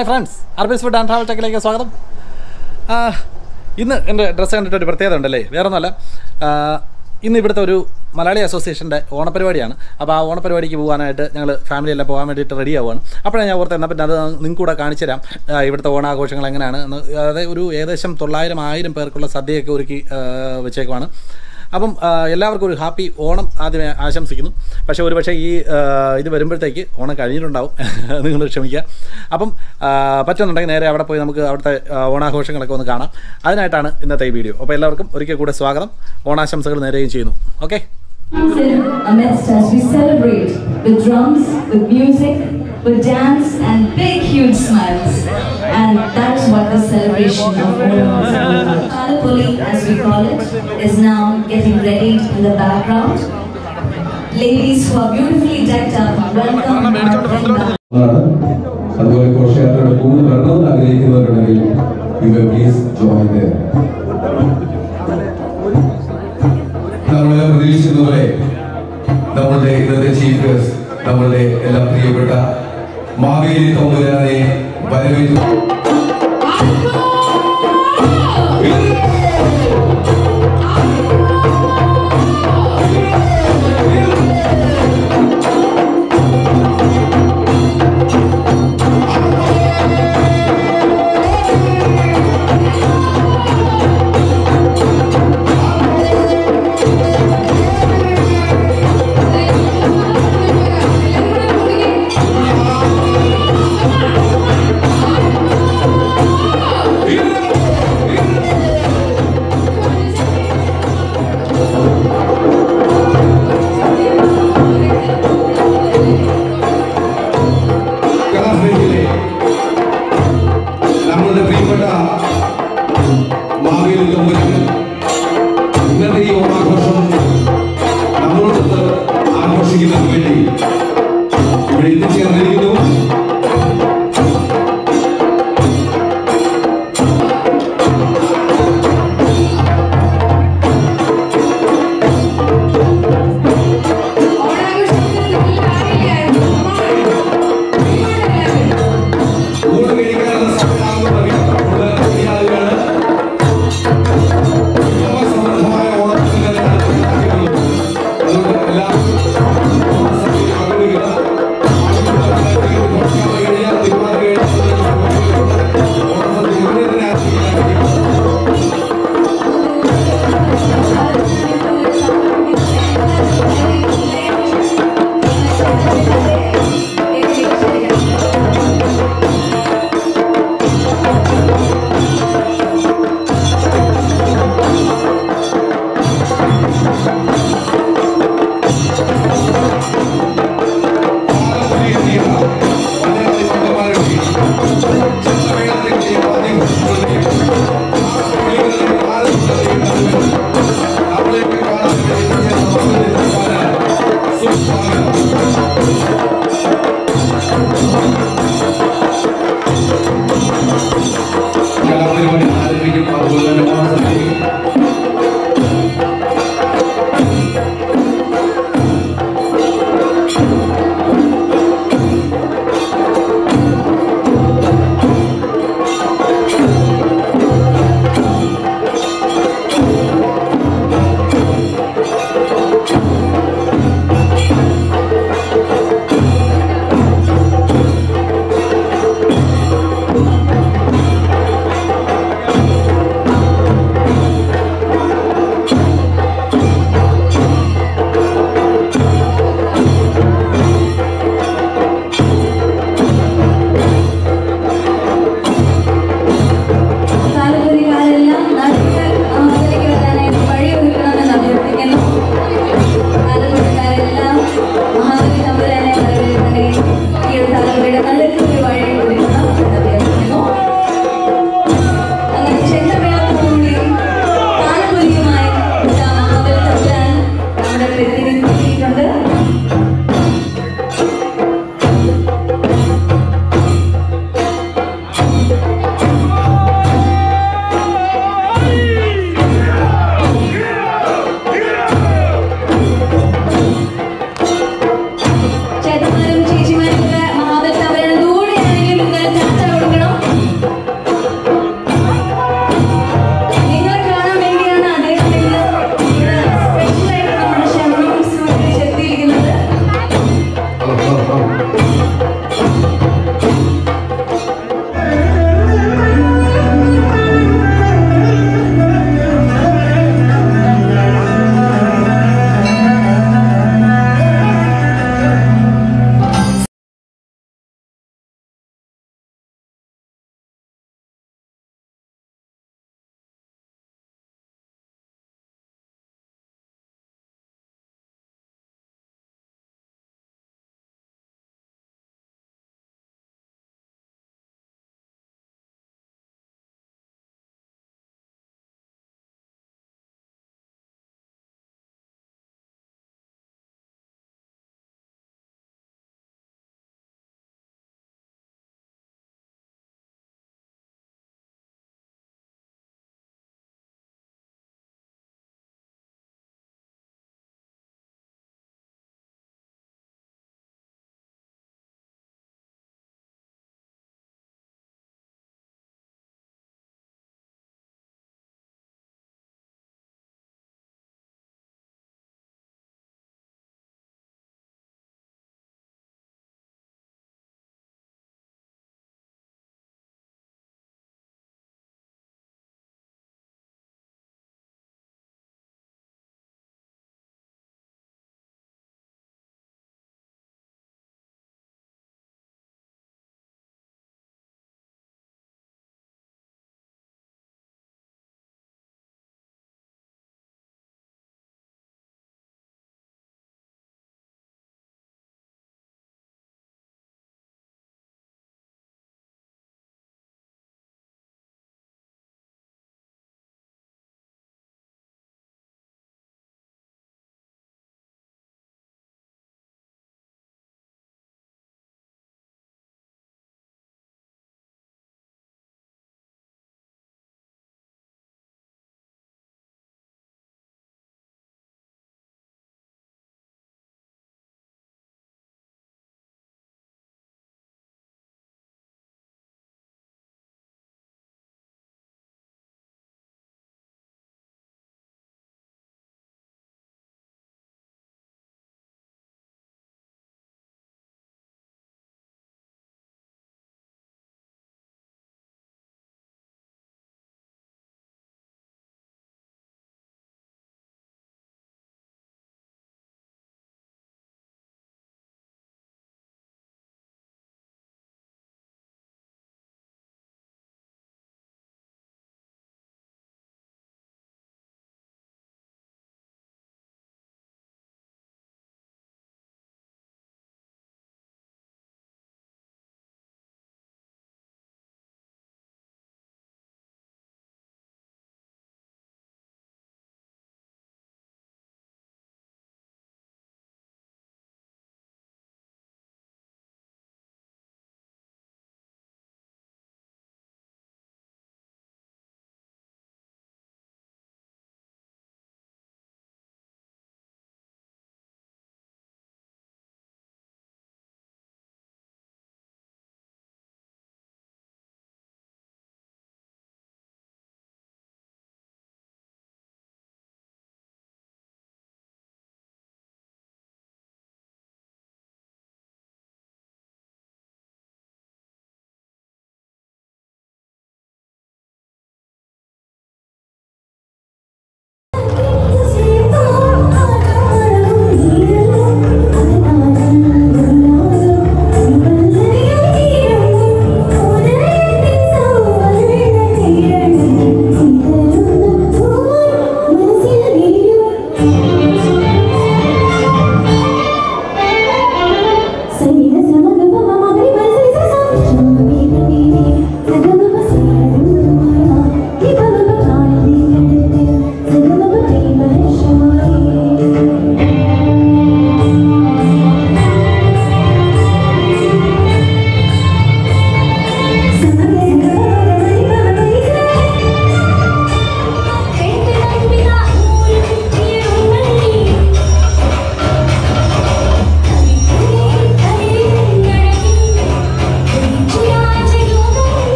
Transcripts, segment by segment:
Hi friends അർബീസ് food and travel ടെക്കിലേക്ക് സ്വാഗതം ആ, ഇന്ന് എൻ്റെ ഡ്രസ്സ് കണ്ടിട്ട് ഒരു പ്രത്യേകത ഉണ്ടല്ലേ വേറെ ഒന്നുമല്ല ആ, ഇന്ന് ഇവിടുത്തെ ഒരു മലയാളി അസോസിയേഷൻ്റെ ഓണപരിപാടിയാണ് അപ്പോൾ ആ ഓണപരിപാടിക്ക് പോകാനായിട്ട് ഞങ്ങൾ ഫാമിലി എല്ലാം പോകാൻ വേണ്ടിയിട്ട് റെഡി ആവുകയാണ് അപ്പോഴാണ് ഞാൻ ഓർത്ത് എന്നാൽ പിന്നെ അത് നിങ്ങൾക്ക് കൂടെ കാണിച്ചു തരാം ആ, ഇവിടുത്തെ ഓണാഘോഷങ്ങൾ എങ്ങനെയാണ് എന്ന് അതായത് ഒരു ഏകദേശം തൊള്ളായിരം ആയിരം പേർക്കുള്ള സദ്യയൊക്കെ ഒരുക്കി ആ, വെച്ചേക്കുവാണ് അപ്പം ആ, എല്ലാവർക്കും ഒരു ഹാപ്പി ഓണം ആദ്യമേ ആശംസിക്കുന്നു പക്ഷേ ഒരു പക്ഷേ ഈ ആ, ഇത് വരുമ്പോഴത്തേക്ക് ഓണം കഴിഞ്ഞിട്ടുണ്ടാവും നിങ്ങൾ ക്ഷമിക്കുക അപ്പം ആ, പറ്റുന്നുണ്ടെങ്കിൽ നേരെ അവിടെ പോയി നമുക്ക് അവിടുത്തെ ആ, ഓണാഘോഷങ്ങളൊക്കെ ഒന്ന് കാണാം അതിനായിട്ടാണ് ഇന്നത്തെ ഈ വീഡിയോ അപ്പോൾ എല്ലാവർക്കും ഒരിക്കൽ കൂടെ സ്വാഗതം ഓണാശംസകൾ നേരെയും ചെയ്യുന്നു okay amidst us we celebrate with drums, with music, with dance and big huge smiles. And that's what the celebration of Onam is all about. Kalapuli, as we call it, is now getting ready in the background. Ladies who are beautifully decked up, welcome our friend ആണ് അതുപോലെ ഘോഷയാത്രയുടെ കൂടുതൽ വരണമെന്ന് ആഗ്രഹിക്കുന്നവരുണ്ടെങ്കിൽ you may please join there നമ്മളെല്ലാം പ്രതീക്ഷിക്കുന്ന പോലെ നമ്മളുടെ ഇന്നത്തെ ചീഫ് ഗസ്റ്റ് നമ്മളുടെ എല്ലാം പ്രിയപ്പെട്ട മാവേലി തമ്പുരാനെ വരവേറ്റു Thank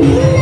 Thank you.